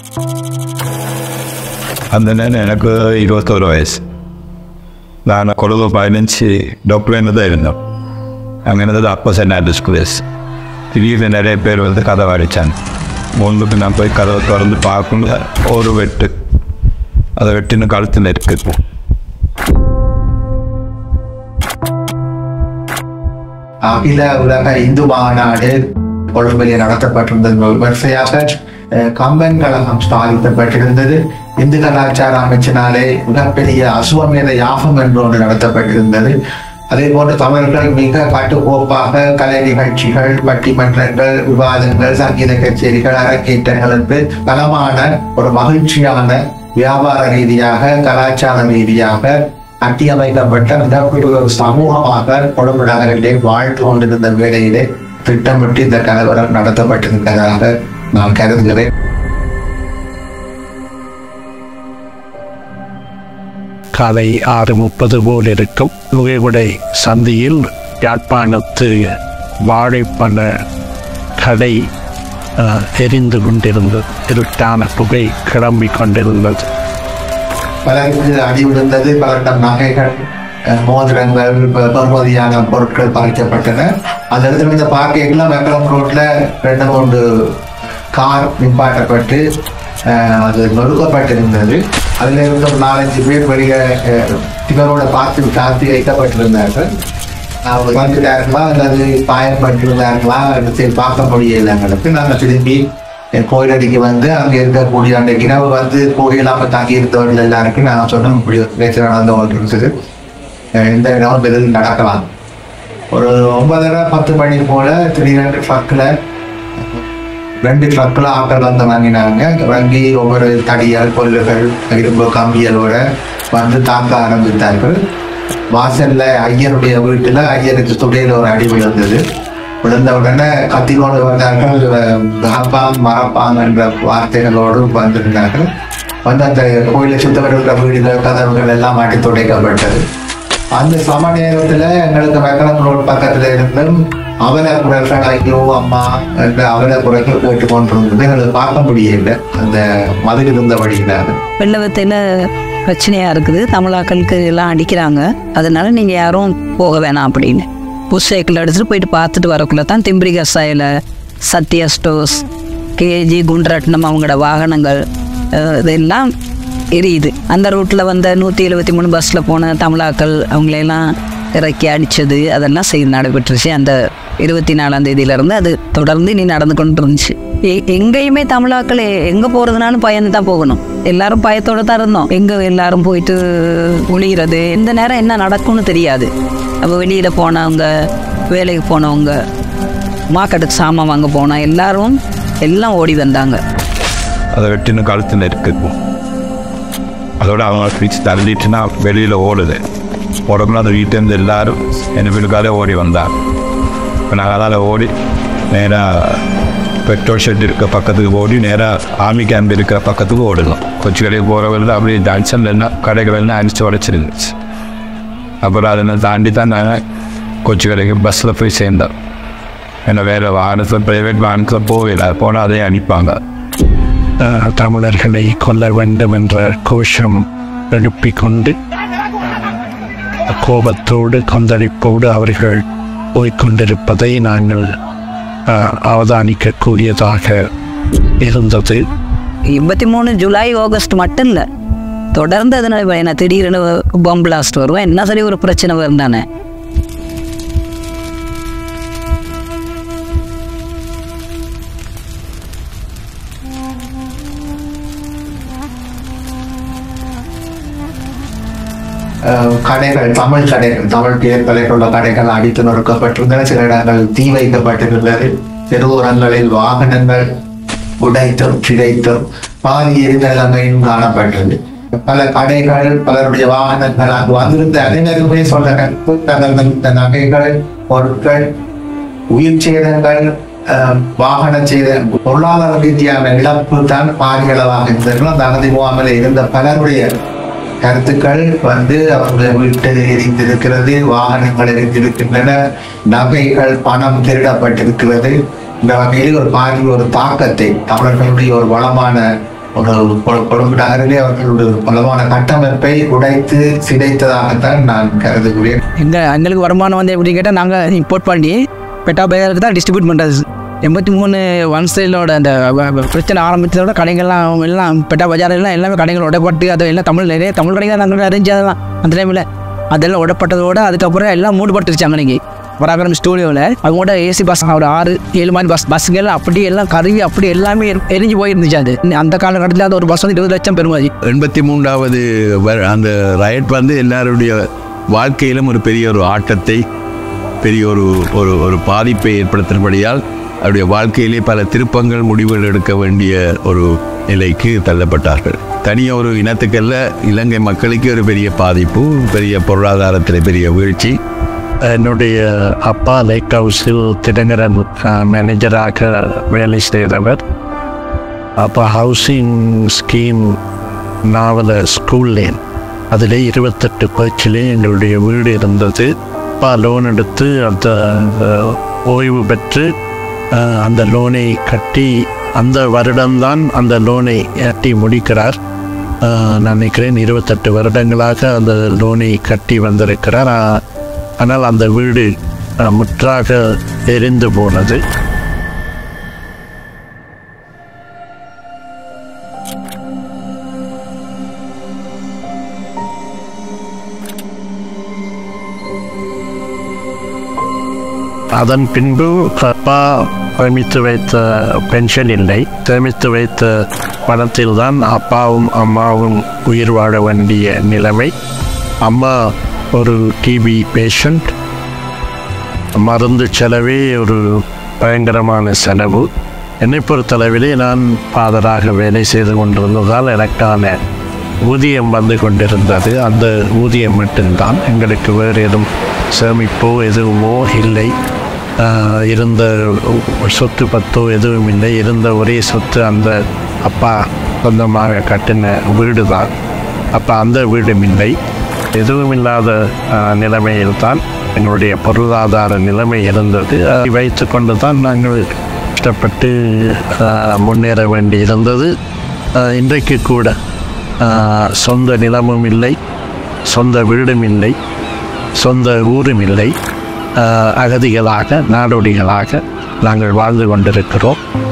அந்த நேரம் எனக்கு இருபத்தோரு வயசு நான் கொழுவு பதினஞ்சு டாக்டர் தான் இருந்தோம் அங்கே இருந்தது அப்போ சென்ட் ஸ்கூல்ஸ் திடீர்னு நிறைய பேர் வந்து கதவை அடித்தாங்க முன்னுக்கு நான் போய் கதவை திறந்து பார்க்கல ஒரு வெட்டு அதை வெட்டின்னு கழுத்தில் இருக்குது அகில உலக இந்து மாநாடு கொழும்பில் நடத்தப்பட்டிருந்தது வரிசையாக அஹ், கம்பன் கழகம் ஸ்தாபிக்கப்பட்டிருந்தது இந்து கலாச்சார அமைச்சினாலே மிகப்பெரிய அசுவமேத யாகம் என்று ஒன்று நடத்தப்பட்டிருந்தது அதே போன்று தமிழர்கள் மிக கட்டுக்கோப்பாக கலை நிகழ்ச்சிகள் பட்டிமன்றங்கள் விவாதங்கள் சங்கீத கச்சேரிகள் அரங்கேற்றங்கள் என்று பலமான ஒரு மகிழ்ச்சியான வியாபார ரீதியாக கலாச்சார ரீதியாக கட்டியமைக்கப்பட்ட மிகப்பெரிய ஒரு சமூகமாக கொழும்பு நகரிலே வாழ்ந்து கொண்டிருந்த வேளையிலே திட்டமிட்டு இந்த கலவரம் நடத்தப்பட்டிருக்கிறதாக நான் கருதுகிறேன் காலை ஆறு முப்பது போல் இருக்கும் நுகைகுடை சந்தியில் யாழ்ப்பாணத்து வாழைப்பழ கடை அஹ், எரிந்து கொண்டிருந்தது இருட்டான புகை கிளம்பிக் கொண்டிருந்தது பலருக்கு அடி விழுந்தது பலரிடம் நகைகள் அஹ், மோதிரங்கள் பெ- பெறுமதியான பொருட்கள் பறிக்கப்பட்டன அந்த இடத்துல இந்த பார்க்கைகள்லாம் வெங்கலம் ரோட்ல ரெண்டு மூன்று கார் நிப்பாட்டப்பட்டு அஹ், அது நொறுக்கப்பட்டிருந்தது அதுல இருந்து ஒரு நாலஞ்சு பேர் வெளியே அஹ், இவரோட பார்த்து காத்தி வைக்கப்பட்டிருந்தார்கள் அவங்க வந்துட்டார்களா அல்லது காயப்பட்டிருந்தார்களா என்று பார்க்க முடியல எங்களுக்கு நாங்கள் திரும்பி என் கோயிலடிக்கு வந்து அங்கே இருக்கக்கூடிய அந்த இரவு வந்து கோயிலாம தங்கி இருந்தவர்கள் எல்லாருக்கும் நான் சொன்ன இப்படி ஒரு பிரச்சனை நடந்து கொண்டிருக்குது அஹ் இந்த இடம் எதில் நடக்கலாம் ஒரு ஒன்பதரை பத்து மணி போல திடீரென்று ட்ரக்கில் ரெண்டு ட்ரக்கில் ஆட்கள் வந்து வாங்கினாங்க வாங்கி ஒவ்வொரு தடியால் பொருள்கள் இரும்பு கம்பியலோட வந்து தாக்க ஆரம்பித்தார்கள் வாசல்ல ஐயருடைய வீட்டில் ஐயருக்கு துடையில ஒரு அடி விழுந்தது விழுந்த உடனே கத்தி கொண்டு வந்தார்கள் மகப்பாம் மரப்பாம் என்ற வார்த்தைகளோடு வந்திருந்தார்கள் வந்து அந்த கோயிலை சுத்த வருகிற வீடுகள் கதவுகள் எல்லாம் மாட்டி துடைக்கப்பட்டது அந்த சம நேரத்துல எங்களுக்கு வெங்கலம் ரோட் பக்கத்துல இருந்தும் அவல குரல்கள் ஐயோ அம்மா என்ற அவல குரல்கள் கேட்டுக்கொண்டிருந்தது எங்களுக்கு பார்க்க முடியல அந்த மதில் இருந்தபடியினால வெள்ளவத்தையில் பிரச்சனையாக இருக்குது தமிழாக்களுக்கு எல்லாம் அடிக்கிறாங்க அதனால நீங்கள் யாரும் போக வேணாம் அப்படின்னு புஷ் சைக்கிள் எடுத்துகிட்டு போயிட்டு பார்த்துட்டு வரக்குள்ள தான் திம்பிரி கசாயில் சத்யா ஸ்டோர்ஸ் கேஜி குண்டரட்னம் அவங்களோட வாகனங்கள் அஹ், இதெல்லாம் எரியுது அந்த ரூட்டில் வந்த நூற்றி எழுபத்தி மூணு பஸ்ஸில் போன தமிழாக்கள் அவங்களையெல்லாம் இறக்கி அடித்தது அதெல்லாம் செய்து நடைபெற்றுச்சு அந்த இருபத்தி நாலாம் தேதியிலேருந்து அது தொடர்ந்து இனி நடந்து கொண்டு இருந்துச்சு எ- எங்கேயுமே தமிழாக்கள் எ- எங்க போறதுனாலும் பயந்து தான் போகணும் எல்லாரும் பயத்தோட தான் இருந்தோம் எங்க எல்லாரும் போயிட்டு ஒளிகிறது இந்த நேரம் என்ன நடக்கும்னு தெரியாது அப்போ வெளியில போனவங்க வேலைக்கு போனவங்க மார்க்கெட்டுக்கு சாமான் வாங்க போனா எல்லாரும் எல்லாம் ஓடி வந்தாங்க அதை வெட்டின்னு கழுத்தில் இருக்குது அதோட அவங்க பிடிச்சி தள்ளிட்டுனா வெளியில் ஓடுது ஓடக்குள்ள அந்த வீட்டிலேருந்து எல்லாரும் என் வீட்டுக்காரே ஓடி வந்தாங்க இப்போ நாங்கள் அதால் ஓடி நேராக பெட்ரோல் ஷெட் இருக்க பக்கத்துக்கு ஓடி நேராக ஆர்மி கேம்ப் இருக்கிற பக்கத்துக்கு ஓடணும் கொச்சி கடைக்கு போகிறவர்கள் அப்படியே ஜங்ஷன்ல எல்லாம் கடைகள் எல்லாம் அடித்து உடச்சிருந்துச்சு அப்புறம் அதெல்லாம் தாண்டி தான் நாங்கள் கொச்சி கடைக்கு பஸ்ஸில் போய் சேர்ந்தோம் ஏன்னா வேறு வாகனத்தில் ப்ரைவேட் வாகனத்தில் போகல போனால் அதையும் அனுப்பாங்க அஹ், தமிழர்களை கொல்ல வேண்டும் என்ற கோஷம் எழுப்பிக் கொண்டு கோபத்தோடு கொந்தளிப்போடு அவர்கள் போய்க்கொண்டிருப்பதை நாங்கள் அஹ், அவதானிக்கக்கூடியதாக இருந்தது எண்பத்தி மூணு ஜூலை ஆகஸ்ட் மட்டும் இல்லை தொடர்ந்து அதனால என்ன திடீர்னு பாம்பு பிளாஸ்ட் வரும் என்ன சரி ஒரு பிரச்சனை வரும் தானே அஹ், கடைகள் தமிழ் கடைகள் தமிழ் பேர்களை கொண்ட கடைகள் அடித்து நொறுக்கப்பட்டிருந்தன சில இடங்கள் தீ வைக்கப்பட்டிருந்தது தெருவோரங்களில் வாகனங்கள் உடைத்தும் சிதைத்தும் பாதி எரிந்த நிலைமையும் காணப்பட்டது பல கடைகள் பலருடைய வாகனங்கள் அங்கு வந்திருந்த அறிஞருமே சொன்னனர் தங்கள் இந்த நகைகள் பொருட்கள் உயிர் சேதங்கள் அஹ், வாகன சேத பொருளாதார ரீதியான இழப்பு தான் பாரிய அளவாக இருந்தது அந்த அகதி முகாமில் இருந்த பலருடைய கருத்துக்கள் வந்து அவங்க வீட்டு எரிந்திருக்கிறது வாகனங்கள் எரிந்திருக்கின்றன நகைகள் பணம் திருடப்பட்டிருக்கிறது இந்த வகையில் ஒரு பாரிய ஒரு தாக்கத்தை தமிழர்களுடைய ஒரு வளமான ஒரு கொ- கொழும்பு நகரிலே அவர்களுடைய ஒரு பலமான கட்டமைப்பை உடைத்து சிதைத்ததாகத்தான் நான் கருதுகிறேன் எங்கள் எங்களுக்கு வருமானம் வந்து எப்படின்னு கேட்டால் நாங்கள் இம்போர்ட் பண்ணி பெட்டா பேருக்கு தான் டிஸ்ட்ரிபியூட் பண்ணுறது எண்பத்தி மூணு ஒன் ஸ்டைலோட அந்த வ- வ- பிரச்சனை ஆரம்பித்ததோட கடைகள்லாம் எல்லாம் பெட்டா பஜார் எல்லாம் எல்லாமே கடைகள் உடைப்பட்டு அது எல்லாம் தமிழ் நிறைய தமிழ் கடைகள் நாங்கள் அறிஞ்சதெல்லாம் அந்த டைமில் அதெல்லாம் உடப்பட்டதோட அதுக்கப்புறம் எல்லாம் மூடுபட்டுருச்சு அன்னைக்கு பராகரம் ஸ்டூடியோவில் அவங்களோட ஏசி பஸ் ஒரு ஆறு ஏழு மாதிரி பஸ் பஸ்ஸுகள் அப்படி எல்லாம் கருவி அப்படி எல்லாமே எரி- எரிஞ்சு போயிருந்துச்சு அது அந்த காலகட்டத்தில் அது ஒரு பஸ் வந்து இருபது லட்சம் பெருமாதி எண்பத்தி மூன்றாவது வ- அந்த ரயட் வந்து எல்லாருடைய வாழ்க்கையிலும் ஒரு பெரிய ஒரு ஆட்டத்தை பெரிய ஒரு ஒரு ஒரு பாதிப்பை ஏற்படுத்தினபடியால் அவருடைய வாழ்க்கையிலே பல திருப்பங்கள் முடிவுகள் எடுக்க வேண்டிய ஒரு நிலைக்கு தள்ளப்பட்டார்கள் தனியாக ஒரு இனத்துக்கல்ல இலங்கை மக்களுக்கு ஒரு பெரிய பாதிப்பு பெரிய பொருளாதாரத்தில் பெரிய வீழ்ச்சி என்னுடைய அப்பா லேக் ஹவுஸில் திடங்கரன் மேனேஜராக வேலை செய்தவர் அப்போ housing scheme Nawala school lane அதில் இருபத்தெட்டு பேச்சிலே எங்களுடைய வீடு இருந்தது அப்பா லோன் எடுத்து அந்த அஹ், ஓய்வு பெற்று அஹ், அந்த லோனை கட்டி அந்த வருடம்தான் அந்த லோனை கட்டி முடிக்கிறார் அஹ், நான் நினைக்கிறேன் இருபத்தெட்டு வருடங்களாக அந்த லோனை கட்டி வந்திருக்கிறார் அஹ், ஆனால் அந்த வீடு அஹ், முற்றாக எரிந்து போனது அதன் பின்பு அப்பா சேமித்து வைத்த பென்ஷன் இல்லை சேமித்து வைத்த பணத்தில் தான் அப்பாவும் அம்மாவும் உயிர் வாழ வேண்டிய நிலைமை அம்மா ஒரு டிபி பேஷண்ட் மருந்து செலவே ஒரு பயங்கரமான செலவு என்னை பொறுத்தளவிலே நான் ஃபாதராக வேலை செய்து கொண்டிருந்ததால் எனக்கான ஊதியம் வந்து கொண்டிருந்தது அந்த ஊதியம் மட்டும்தான் எங்களுக்கு வேறு எதுவும் சேமிப்போ எதுவுமோ இல்லை ஆஹ் இருந்த சொத்து பத்தோ எதுவும் இல்லை இருந்த ஒரே சொத்து அந்த அப்பா சொந்தமாக கட்டின வீடு தான் அப்போ அந்த வீடும் இல்லை எதுவும் இல்லாத ஆஹ், நிலைமையில் தான் எங்களுடைய பொருளாதார நிலைமை இருந்தது அதை வைத்து கொண்டு தான் நாங்கள் கஷ்டப்பட்டு ஆஹ், முன்னேற வேண்டி இருந்தது ஆஹ், இன்றைக்கு கூட ஆஹ், சொந்த நிலமும் இல்லை சொந்த வீடும் இல்லை சொந்த ஊரும் இல்லை ஆஹ், அகதிகளாக நாடோடிகளாக நாங்கள் வாழ்ந்து கொண்டிருக்கிறோம்